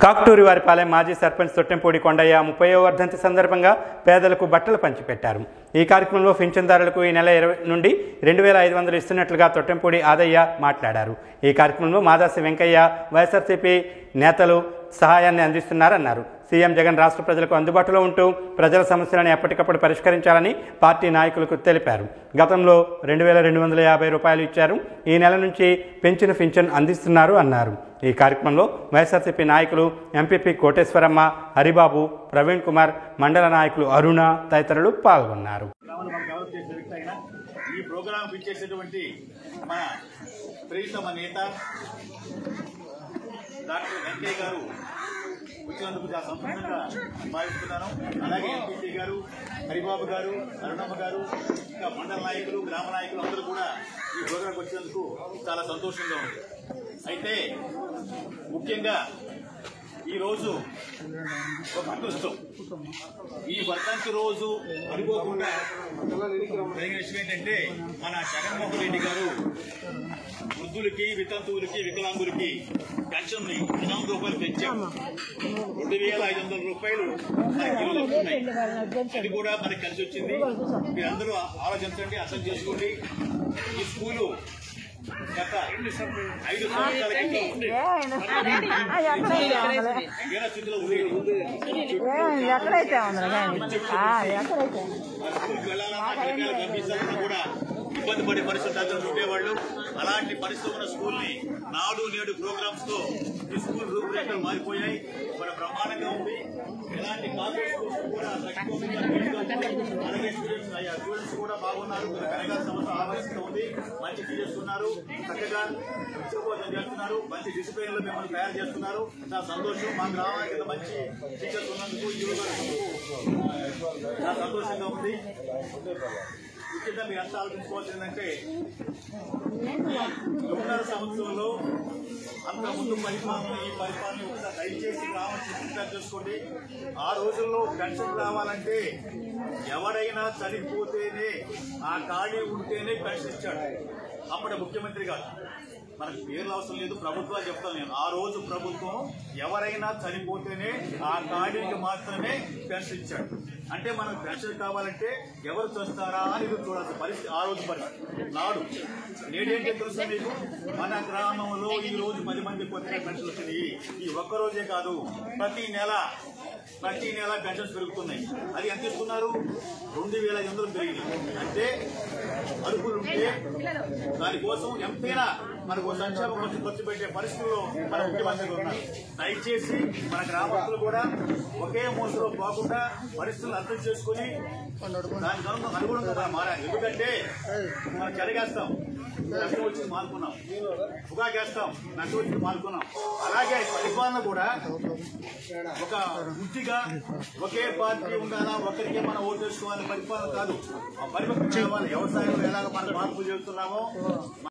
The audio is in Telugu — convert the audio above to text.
కాకుటూరి వారిపాలెం మాజీ సర్పంచ్ తొట్టెంపూడి కొండయ్య ముప్పయో వర్ధంతి సందర్భంగా పేదలకు బట్టలు పంచిపెట్టారు ఈ కార్యక్రమంలో పింఛన్దారులకు ఈ నెల ఇరవై నుండి రెండు వేల ఐదు వందలు ఇస్తున్నట్లుగా తొట్టెంపూడి ఆదయ్య మాట్లాడారు ఈ కార్యక్రమంలో మాదాసి వెంకయ్య వైఎస్ఆర్సీపీ నేతలు సహాయాన్ని అందిస్తున్నారన్నారు సీఎం జగన్ రాష్ట్ర ప్రజలకు అందుబాటులో ఉంటూ ప్రజల సమస్యలను ఎప్పటికప్పుడు పరిష్కరించాలని పార్టీ నాయకులకు తెలిపారు గతంలో రెండు వేల రెండు వందల యాభై రూపాయలు ఇచ్చారు ఈ నెల నుంచి పెంచిన పింఛన్ అందిస్తున్నారు అన్నారు ఈ కార్యక్రమంలో వైఎస్ఆర్సీపీ నాయకులు ఎంపీపీ కోటేశ్వరమ్మ హరిబాబు ప్రవీణ్ కుమార్ మండల నాయకులు అరుణ తదితరులు పాల్గొన్నారు గ్రామాలు మనకు డెవలప్ చేసే వ్యక్తి అయినా ఈ ప్రోగ్రాం ఇచ్చేసేటువంటి మన ప్రియతమ నేత డాక్టర్ వెంకయ్య గారు వచ్చినందుకు చాలా సంతోషంగా భావిస్తున్నాను అలాగే ఎంపీసీ గారు హరిబాబు గారు అరుణమ్మ గారు ఇంకా మండల నాయకులు గ్రామ నాయకులు అందరూ కూడా ఈ ప్రోగ్రాంకి వచ్చినందుకు చాలా సంతోషంగా ఉంది అయితే ముఖ్యంగా ఈరోజు ఒక అదృష్టం ఈ వర్ధంతి రోజు అనుకోకుండా జరిగిన విషయం ఏంటంటే మన జగన్మోహన్ రెడ్డి గారు వృద్ధులకి వితంతువులకి వికలాంగులకి పెన్షన్ ని ఎనిమిది రూపాయలు పెంచాము రెండు వేల ఐదు వందల రూపాయలు మనకి ఈరోజు వస్తున్నాయి అది కూడా మనకి కలిసి వచ్చింది మీరందరూ ఆలోచించండి అర్థం చేసుకోండి ఈ స్కూలు గత ఐదు సంవత్సరాల క్రితం ఉంది. వేరే స్థితిలో ఉండేది ఎక్కడైతే ఉందో కానీ ఎక్కడైతే ఆ స్కూల్కి వెళ్ళాలన్నా పిల్లకాయలు పంపించాలన్నా కూడా ఇబ్బంది పడే పరిస్థితులు ఉండేవాళ్ళు అలాంటి పరిస్థితి ఉన్న స్కూల్ ని నాడు నేడు ప్రోగ్రామ్స్ తో ఈ స్కూల్ రూపురేఖలు మారిపోయాయి మన బ్రహ్మాండంగా ఉంది ఎలాంటి కార్పొరేట్ స్కూల్స్ కూడా తగ్గిపోకుండా నీట్గా ఉంది. అలాగే స్టూడెంట్స్ అయ్యా స్టూడెంట్స్ కూడా బాగున్నారు కనగా సంస్థ ఆవరిస్తూ ఉంది మంచి టీచర్స్ ఉన్నారు చక్కగా ఉద్యోగం చేస్తున్నారు మంచి డిసిప్లిన్ లో మిమ్మల్ని తయారు చేస్తున్నారు చాలా సంతోషం మా గ్రామానికి ఇంత మంచి టీచర్స్ ఉన్నందుకు ఈ రోజు చాలా సంతోషంగా ఉంది ముఖ్యంగా మీరు అంతా ఆలోచించుకోవాల్సింది ఏంటంటే రెండున్నర సంవత్సరంలో అంత ముందు పరిపాలన ఈ పరిపాలన ఒకసారి దయచేసి రావాల్సి ప్రిపేర్ చేసుకోండి ఆ రోజుల్లో పెన్షన్ రావాలంటే ఎవరైనా చనిపోతేనే ఆ ఖాళీ ఉంటేనే పెన్షన్ ఇచ్చాడు అప్పటి ముఖ్యమంత్రి గారు మనకు పేర్లు అవసరం లేదు ప్రభుత్వాలు చెప్తాను నేను ఆ రోజు ప్రభుత్వం ఎవరైనా చనిపోతేనే ఆ ఖాళీకి మాత్రమే పెన్షన్ ఇచ్చాడు అంటే మనకు పెన్షన్ కావాలంటే ఎవరు చేస్తారా అని ఎదురు చూడాల్సిన పరిస్థితి ఆ రోజు పరిస్థితి నాడు నేడేంటో తెలుసా మీకు మన గ్రామంలో ఈ రోజు పది మంది కొత్తగా పెన్షన్ వచ్చినాయి ఈ ఒక్క రోజే కాదు ప్రతి నెల ప్రతి నెల పెన్షన్స్ పెరుగుతున్నాయి అది ఎంత ఇస్తున్నారు రెండు వేల ఐదు వందలు పెరిగినాయి అంటే అరుపులుంటే దానికోసం ఎంతైనా మనకు సంక్షేమం ఖర్చు ఖర్చు పెట్టే పరిస్థితుల్లో మన ముఖ్యమంత్రి ఉన్నారు దయచేసి మన గ్రామస్తులు కూడా ఒకే మోసలో పోకుండా పరిస్థితులను అర్థం చేసుకుని దానికి అను- అనుగుణంగా మనం మారాలి ఎందుకంటే మనం చెరగేస్తాం నష్టం వచ్చి మానుకున్నాం ఉగాగేస్తాం నష్టం వచ్చి మానుకున్నాం అలాగే పరిపాలన కూడా ఒక వృత్తిగా ఒకే పార్టీ ఉండాలా ఒకరికే మనం ఓటు వేసుకోవాలని పరిపాలన కాదు ఆ పరిపక్వం కావాలి వ్యవసాయంలో ఎలాగ మనం మార్పులు చేస్తున్నామో